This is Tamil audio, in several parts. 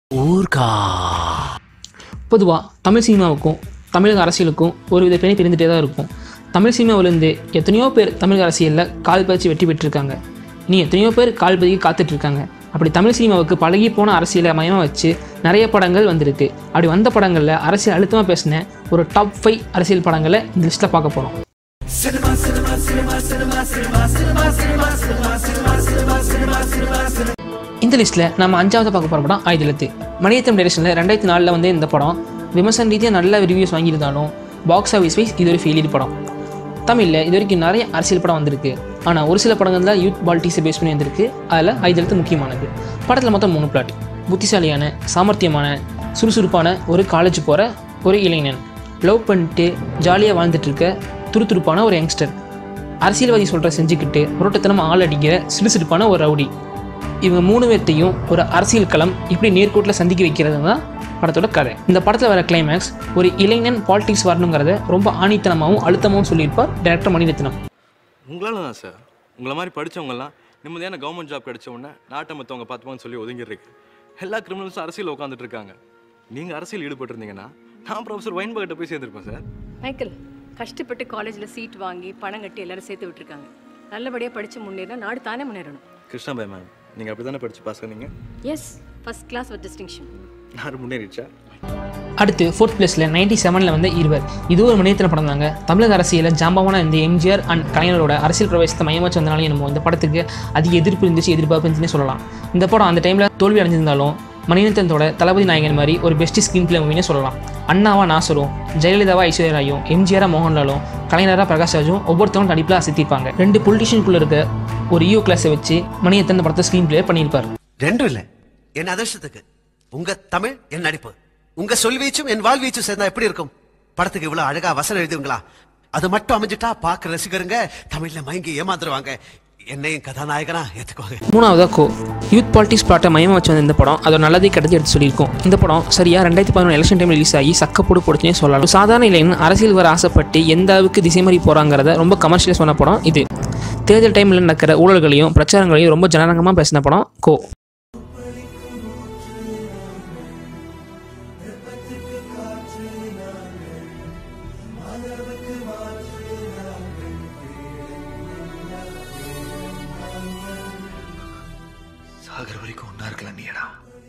ஊர்கா பொதுவாக தமிழ் சினிமாவுக்கும் தமிழக அரசியலுக்கும் ஒரு வித பிணை பிரிந்துட்டே தான் இருக்கும் தமிழ் சினிமாவிலேருந்து எத்தனையோ பேர் தமிழக அரசியலில் கால் பதிச்சு வெற்றி பெற்றிருக்காங்க நீ எத்தனையோ பேர் கால் பதிக்க காத்துட்டு இருக்காங்க அப்படி தமிழ் சினிமாவுக்கு பழகி போன அரசியலை மயமாக வச்சு நிறைய படங்கள் வந்திருக்கு அப்படி வந்த படங்களில் அரசியல் அழுத்தமாக பேசின ஒரு டாப் ஃபைவ் அரசியல் படங்களை இந்த லிஸ்ட்டில் பார்க்க போகிறோம் இந்த லிஸ்ட்டில் நம்ம அஞ்சாவது பார்க்க போகிற படம் ஆயுதலத்து மணியத்தம் டைரக்ஷனில் ரெண்டாயிரத்தி நாலில் வந்து இந்த படம் விமர்சன ரீதியாக நல்ல ரிவ்யூஸ் வாங்கியிருந்தாலும் பாக்ஸ் ஆஃபீஸ் வைஸ் இது ஒரு ஃபெயிலியர் படம் தமிழில் இது வரைக்கும் நிறைய அரசியல் படம் வந்திருக்கு ஆனால் ஒரு சில படங்கள் தான் யூத் பாலிட்டிக்ஸை பேஸ் பண்ணி வந்திருக்கு அதில் ஆயுதலத்து முக்கியமானது படத்தில் மொத்தம் மூணு பிளாட் புத்திசாலியான சாமர்த்தியமான சுறுசுறுப்பான ஒரு காலேஜ் போகிற ஒரு இளைஞன் லவ் பண்ணிட்டு ஜாலியாக வாழ்ந்துட்டு இருக்க துருதுருப்பான ஒரு யங்ஸ்டர் அரசியல்வாதி சொல்கிற செஞ்சுக்கிட்டு புரோட்டத்தனம் ஆள் அடிக்கிற சிடுசிடுப்பான ஒரு ரவுடி இவங்க மூணு பேர்த்தையும் ஒரு அரசியல் களம் இப்படி நேர்கோட்டில் சந்திக்க வைக்கிறது தான் படத்தோட கதை இந்த படத்தில் வர கிளைமேக்ஸ் ஒரு இளைஞன் பாலிடிக்ஸ் வரணுங்கிறத ரொம்ப ஆணித்தனமாகவும் அழுத்தமாகவும் சொல்லியிருப்பார் டேரக்டர் மணிரத்னம் உங்களால தான் சார் உங்களை மாதிரி படிச்சவங்கலாம் நிம்மதியான கவர்மெண்ட் ஜாப் கிடைச்ச உடனே நாட்டை மற்றவங்க பார்த்துப்பான்னு சொல்லி ஒதுங்கிருக்கு எல்லா கிரிமினல்ஸும் அரசியல் உட்காந்துட்டு இருக்காங்க நீங்கள் அரசியல் ஈடுபட்டிருந்தீங்கன்னா நான் ப்ரொஃபஸர் வைன்பகிட்ட போய் சேர்ந்துருப்பேன் சார் மைக்கேல் கஷ்டப்பட்டு காலேஜில் சீட் வாங்கி பணம் கட்டி எல்லாரும் சேர்த்து விட்டுருக்காங்க நல்லபடியாக படித்து முன்னேறினா நாடு தானே முன்னேறணும் கிருஷ்ணாபாய் மேம் நீங்கள் அப்படி தானே படித்து பாஸ் பண்ணீங்க yes first class with distinction யார் முன்னேறிச்சா அடுத்து ஃபோர்த் பிளேஸில் நைன்டி செவனில் வந்து இருவர் இது ஒரு மணியத்தில் படம் தாங்க தமிழக அரசியலில் ஜாம்பவான இந்த எம்ஜிஆர் அண்ட் கலைஞரோட அரசியல் பிரவேசத்தை மையமாக வந்தனாலே நம்ம இந்த படத்துக்கு அதிக எதிர்ப்பு இருந்துச்சு எதிர்பார்ப்பு இருந்துச்சுன்னே சொல்லலாம் இந்த படம் அந்த டைமில் தோல்வி அடைஞ்சிருந்தாலும் மணிரத்னத்தோட தளபதி நாயகன் மாதிரி ஒரு பெஸ்ட் ஸ்க்ரீன் பிளே மூவினே சொல்லலாம் அண்ணாவா நாசரும் ஜெயலலிதாவா ஐஸ்வர்யாயும் எம்ஜிஆரா மோகன்லாலும் கலைஞரா பிரகாஷ் ராஜும் ஒவ்வொருத்தவங்க நடிப்பில் அசத்திருப்பாங்க ரெண்டு பொலிட்டிஷியனுக்குள்ள இருக்க ஒரு ஈயோ கிளாஸை வச்சு மணியத்தன் இந்த படத்தை ஸ்க்ரீன் பிளே பண்ணியிருப்பார் ரெண்டும் இல்ல என் அதிர்ஷ்டத்துக்கு உங்க தமிழ் என் நடிப்பு உங்க சொல் வீச்சும் என் வாழ் வீச்சும் சேர்ந்தா எப்படி இருக்கும் படத்துக்கு இவ்வளவு அழகா வசனம் எழுதுங்களா அது மட்டும் அமைஞ்சிட்டா பாக்க ரசிகருங்க தமிழ்ல மயங்கி ஏமாந்துருவாங்க என்னையும் கதாநாயகனா ஏத்துக்குவாங்க மூணாவதாக கோ யூத் பாலிட்டிக்ஸ் பிளாட்டை மையமாக வச்சு வந்த இந்த படம் அதோட நல்லதை கெட்டது எடுத்து சொல்லியிருக்கோம் இந்த படம் சரியாக ரெண்டாயிரத்தி பதினொன்று எலெக்ஷன் டைம் ரிலீஸ் ஆகி சக்கப்போடு போடுச்சுனே சொல்லலாம் ஒரு சாதாரண இளைஞன் அரசியல் வர ஆசைப்பட்டு எந்த அளவுக்கு திசை மாறி போகிறாங்கிறத ரொம்ப கமர்ஷியலாக சொன்ன படம் இது தேர்தல் டைமில் நடக்கிற ஊழல்களையும் பிரச்சாரங்களையும் ரொம்ப ஜனரங்கமாக பேசின படம் கோ சாகர வரைக்கும் ஒன்னா இருக்கலாம் நீடா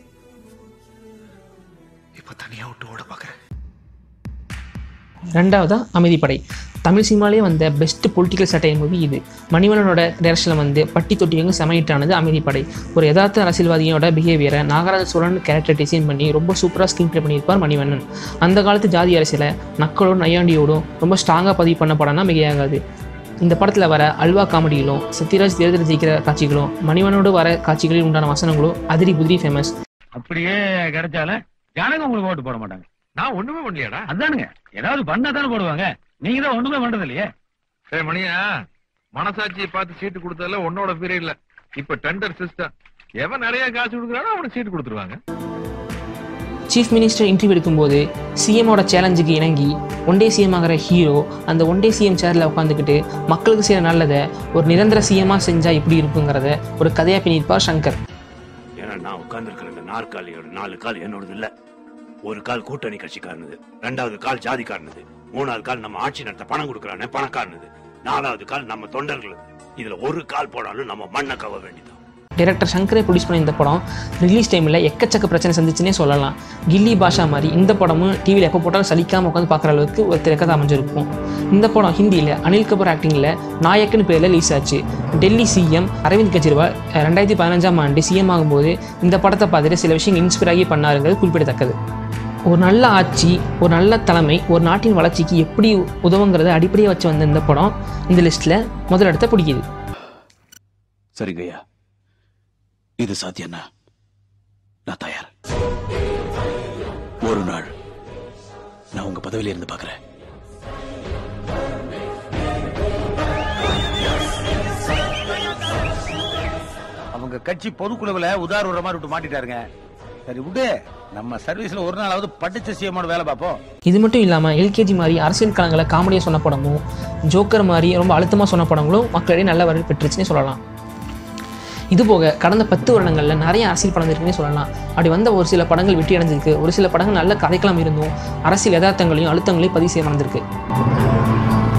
இப்ப தனியா விட்டு ஓட பாக்குற ரெண்டாவதாக அமைதிப்படை தமிழ் சினிமாலே வந்த பெஸ்ட் பொலிட்டிக்கல் சட்டையர் மூவி இது மணிவண்ணனோட டைரக்ஷனில் வந்து பட்டி தொட்டியங்க செமையிட்டானது அமைதிப்படை ஒரு யதார்த்த அரசியல்வாதியோட பிஹேவியரை நாகராஜ சோழன் கேரக்டர் டிசைன் பண்ணி ரொம்ப சூப்பராக ஸ்க்ரீன் ப்ளே பண்ணியிருப்பார் மணிவண்ணன் அந்த காலத்து ஜாதி அரசியலை நக்களோடும் நையாண்டியோடும் ரொம்ப ஸ்ட்ராங்காக பதிவு பண்ண படம்னா மிகையாகாது இந்த படத்தில் வர அல்வா காமெடியிலும் சத்யராஜ் தேர்தல் ஜெயிக்கிற காட்சிகளும் மணிவண்ணனோடு வர காட்சிகளில் உண்டான வசனங்களும் அதிரி புதிரி ஃபேமஸ் அப்படியே கிடைச்சாலும் ஜனங்க உங்களுக்கு ஓட்டு போட மாட்டாங்க நான் ஒண்ணுமே பண்ணலையாடா அதானுங்க ஏதாவது பண்ணா தானே போடுவாங்க நீங்க தான் ஒண்ணுமே பண்றது இல்லையே சரி மணியா மனசாட்சியை பார்த்து சீட்டு கொடுத்ததுல உன்னோட பீரியட் இல்ல இப்ப டெண்டர் சிஸ்டம் எவன் நிறைய காசு கொடுக்குறானோ அவனுக்கு சீட்டு கொடுத்துருவாங்க சீஃப் மினிஸ்டர் இன்டர்வியூ எடுக்கும்போது சிஎம்மோட சேலஞ்சுக்கு இணங்கி ஒன் டே சிஎம் ஆகிற ஹீரோ அந்த ஒன் டே சிஎம் சேரில் உட்காந்துக்கிட்டு மக்களுக்கு செய்கிற நல்லதை ஒரு நிரந்தர சிஎம்மாக செஞ்சால் எப்படி இருக்குங்கிறத ஒரு கதையாக பின்னிருப்பார் சங்கர் ஏன்னா நான் உட்கார்ந்துருக்கிற இந்த நாற்காலியோட நாலு கால் என்னோடது இல்ல ஒரு கால் கூட்டணி கட்சிக்காரனது ரெண்டாவது கால் ஜாதிக்காரனது மூணாவது கால் நம்ம ஆட்சி நடத்த பணம் கொடுக்கறானே பணக்காரனது நாலாவது கால் நம்ம தொண்டர்களது இதுல ஒரு கால் போனாலும் நம்ம மண்ணை கவ வேண்டியதான் டைரக்டர் சங்கரே ப்ரொடியூஸ் பண்ண இந்த படம் ரிலீஸ் டைமில் எக்கச்சக்க பிரச்சனை சந்திச்சுனே சொல்லலாம் கில்லி பாஷா மாதிரி இந்த படமும் டிவியில் எப்போ போட்டாலும் சலிக்காமல் உட்காந்து பார்க்குற அளவுக்கு ஒரு திரைக்கதை அமைஞ்சிருக்கும் இந்த படம் ஹிந்தியில் அனில் கபூர் ஆக்டிங்கில் நாயக்கன் பேரில் ரிலீஸ் ஆச்சு டெல்லி சிஎம் அரவிந்த் கெஜ்ரிவால் அஹ், ரெண்டாயிரத்தி பதினஞ்சாம் ஆண்டு சிஎம் ஆகும்போது இந்த படத்தை பார்த்துட்டு சில விஷயங்கள் இன்ஸ்பயர் ஆகி பண்ணாருங்கிறது குறிப்பிடத்தக்கது ஒரு நல்ல ஆட்சி ஒரு நல்ல தலைமை ஒரு நாட்டின் வளர்ச்சிக்கு எப்படி உதவுங்கிறத அடிப்படையாக வச்சு வந்த இந்த படம் இந்த லிஸ்ட்டில் முதலிடத்தை பிடிக்குது சரிங்கய்யா இது சாத்தியம்னா நான் தயார் ஒரு நாள் நான் உங்க பதவியில இருந்து பாக்குறேன் அவங்க கட்சி பொதுக்குழுவுல உதார ஒரு மாதிரி விட்டு மாட்டிட்டாருங்க சரி விடு நம்ம சர்வீஸ்ல ஒரு நாளாவது படிச்ச சிஎம்மோட வேலை பார்ப்போம் இது மட்டும் இல்லாமல் எல்கேஜி மாதிரி அரசியல் களங்களை காமெடியாக சொன்ன படமும் ஜோக்கர் மாதிரி ரொம்ப அழுத்தமாக சொன்ன படங்களும் மக்களிடையே நல்ல வரவேற்பு பெற்றுச்சுன்னே சொல்லலாம் இது போக கடந்த பத்து வருடங்களில் நிறைய அரசியல் படம் இருக்குன்னே சொல்லலாம் அப்படி வந்த ஒரு சில படங்கள் வெற்றி அடைஞ்சிருக்கு ஒரு சில படங்கள் நல்ல கதைக்களம் இருந்தும் அரசியல் யதார்த்தங்களையும் அழுத்தங்களையும் பதிவு செய்ய வந்திருக்கு